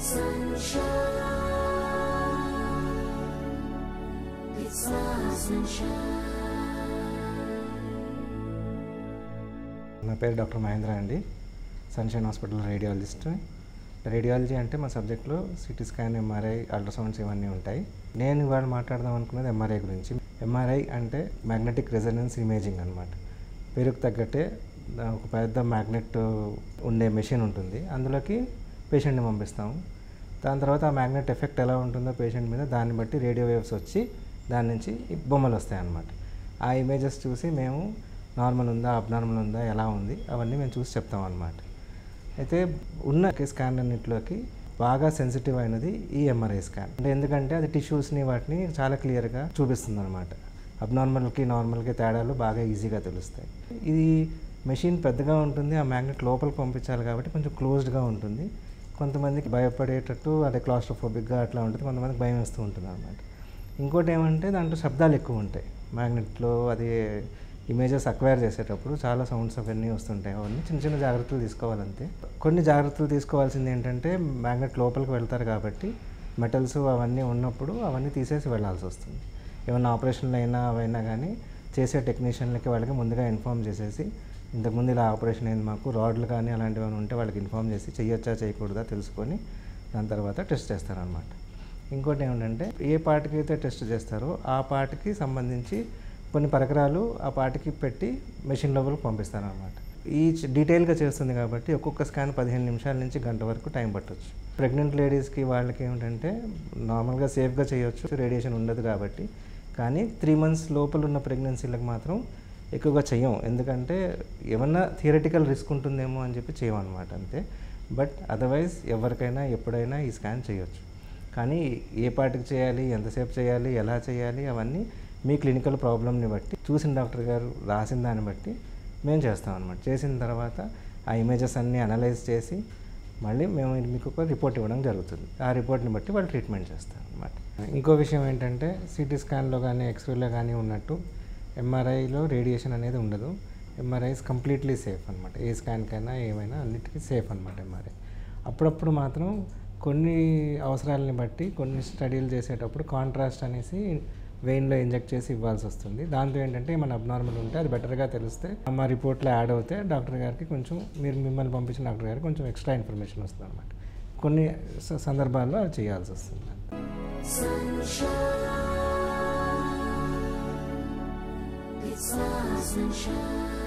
sunshine. It's our sunshine. నా పేరు doctor Mahindra అండి సన్షైన్ హాస్పిటల్ రేడియాలజిస్ట్ రేడియాలజీ అంటే మా సబ్జెక్ట్లో సిటీ స్కాన్ ఎంఆర్ఐ అల్ట్రాసౌండ్స్ ఇవన్నీ ఉంటాయి నేను ఇవాళ మాట్లాడదాం అనుకున్నది ఎంఆర్ఐ గురించి ఎంఆర్ఐ అంటే మ్యాగ్నెటిక్ రెజనెన్స్ ఇమేజింగ్ అనమాట పేరుకు తగ్గట్టే దా- ఒక పెద్ద మ్యాగ్నెట్ ఉండే మెషిన్ ఉంటుంది అందులోకి పేషెంట్ని పంపిస్తాము దాని తర్వాత ఆ మ్యాగ్నెట్ ఎఫెక్ట్ ఎలా ఉంటుందో పేషెంట్ మీద దాన్ని బట్టి రేడియో వేవ్స్ వచ్చి దాని నుంచి ఈ బొమ్మలు వస్తాయి అన్నమాట ఆ ఇమేజెస్ చూసి మేము నార్మల్ ఉందా అబ్నార్మల్ ఉందా ఎలా ఉంది అవన్నీ మేము చూసి చెప్తాం అన్నమాట అయితే ఉన్న స్కాన్ అన్నింటిలోకి బాగా సెన్సిటివ్ అయినది ఈ ఎంఆర్ఐ స్కాన్ అంటే ఎందుకంటే అది టిష్యూస్ని వాటిని చాలా క్లియర్గా చూపిస్తుంది అనమాట అబ్నార్మల్కి నార్మల్కి తేడాలు బాగా ఈజీగా తెలుస్తాయి ఇది మెషిన్ పెద్దగా ఉంటుంది ఆ మ్యాగ్నెట్ లోపలికి పంపించాలి కాబట్టి కొంచెం క్లోజ్డ్గా ఉంటుంది కొంతమందికి భయపడేటట్టు అదే క్లాస్ట్రోఫోబిక్గా అట్లా ఉంటుంది కొంతమందికి భయం వేస్తూ ఉంటుంది అనమాట ఇంకోటి ఏమంటే దాంట్లో శబ్దాలు ఎక్కువ ఉంటాయి మ్యాగ్నెట్లో అది ఇమేజెస్ అక్వైర్ చేసేటప్పుడు చాలా సౌండ్స్ అవన్నీ వస్తుంటాయి అవన్నీ చిన్న చిన్న జాగ్రత్తలు తీసుకోవాలంతే కొన్ని జాగ్రత్తలు తీసుకోవాల్సింది ఏంటంటే మ్యాగ్నెట్ లోపలికి వెళ్తారు కాబట్టి మెటల్స్ అవన్నీ ఉన్నప్పుడు అవన్నీ తీసేసి వెళ్ళాల్సి వస్తుంది ఏమన్నా ఆపరేషన్లు అయినా అవైనా కానీ చేసే టెక్నీషియన్లకి వాళ్ళకి ముందుగా ఇన్ఫామ్ చేసేసి ఇంతకుముందు ఇలా ఆపరేషన్ అయింది మాకు రాడ్లు కానీ అలాంటివి ఏమైనా ఉంటే వాళ్ళకి ఇన్ఫామ్ చేసి చేయొచ్చా చేయకూడదా తెలుసుకొని దాని తర్వాత టెస్ట్ చేస్తారనమాట ఇంకోటి ఏమిటంటే ఏ పార్ట్కి అయితే టెస్ట్ చేస్తారో ఆ పార్ట్కి సంబంధించి కొన్ని పరికరాలు ఆ పార్ట్కి పెట్టి మెషిన్ లోపలికి పంపిస్తారనమాట ఈ డీటెయిల్గా చేస్తుంది కాబట్టి ఒక్కొక్క స్కాన్ పదిహేను నిమిషాల నుంచి గంట వరకు టైం పట్టొచ్చు ప్రెగ్నెంట్ లేడీస్కి వాళ్ళకి ఏమిటంటే నార్మల్గా సేఫ్గా చేయొచ్చు రేడియేషన్ ఉండదు కాబట్టి కానీ త్రీ మంత్స్ లోపల ఉన్న ప్రెగ్నెన్సీలకు మాత్రం ఎక్కువగా చెయ్యం ఎందుకంటే ఏమన్నా థియరటికల్ రిస్క్ ఉంటుందేమో అని చెప్పి చేయమన్నమాట అంతే బట్ అదర్వైజ్ ఎవరికైనా ఎప్పుడైనా ఈ స్కాన్ చేయొచ్చు కానీ ఏ పార్టీకి చేయాలి ఎంతసేపు చేయాలి ఎలా చేయాలి అవన్నీ మీ క్లినికల్ ప్రాబ్లమ్ని బట్టి చూసిన డాక్టర్ గారు రాసిన దాన్ని బట్టి మేము చేస్తాం అనమాట చేసిన తర్వాత ఆ ఇమేజెస్ అన్నీ అనలైజ్ చేసి మళ్ళీ మేము మీకు ఒక రిపోర్ట్ ఇవ్వడం జరుగుతుంది ఆ రిపోర్ట్ని బట్టి వాళ్ళు ట్రీట్మెంట్ చేస్తారు అనమాట ఇంకో విషయం ఏంటంటే సిటీ స్కాన్లో కానీ ఎక్స్రేలో కానీ ఉన్నట్టు ఎంఆర్ఐలో రేడియేషన్ అనేది ఉండదు ఎంఆర్ఐస్ కంప్లీట్లీ సేఫ్ అనమాట ఏ స్కాన్కైనా ఏమైనా అన్నిటికీ సేఫ్ అనమాట ఎంఆర్ఐ అప్పుడప్పుడు మాత్రం కొన్ని అవసరాలని బట్టి కొన్ని స్టడీలు చేసేటప్పుడు కాంట్రాస్ట్ అనేసి వెయిన్లో ఇంజెక్ట్ చేసి ఇవ్వాల్సి వస్తుంది దాంతో ఏంటంటే మన అబ్నార్మల్ ఉంటే అది బెటర్గా తెలిస్తే మా రిపోర్ట్లో యాడ్ అవుతే డాక్టర్ గారికి కొంచెం మీరు మిమ్మల్ని పంపించిన డాక్టర్ గారికి కొంచెం ఎక్స్ట్రా ఇన్ఫర్మేషన్ వస్తుంది అనమాట కొన్ని స- సందర్భాల్లో అది చేయాల్సి వస్తుంది Sunshine. It's our sunshine.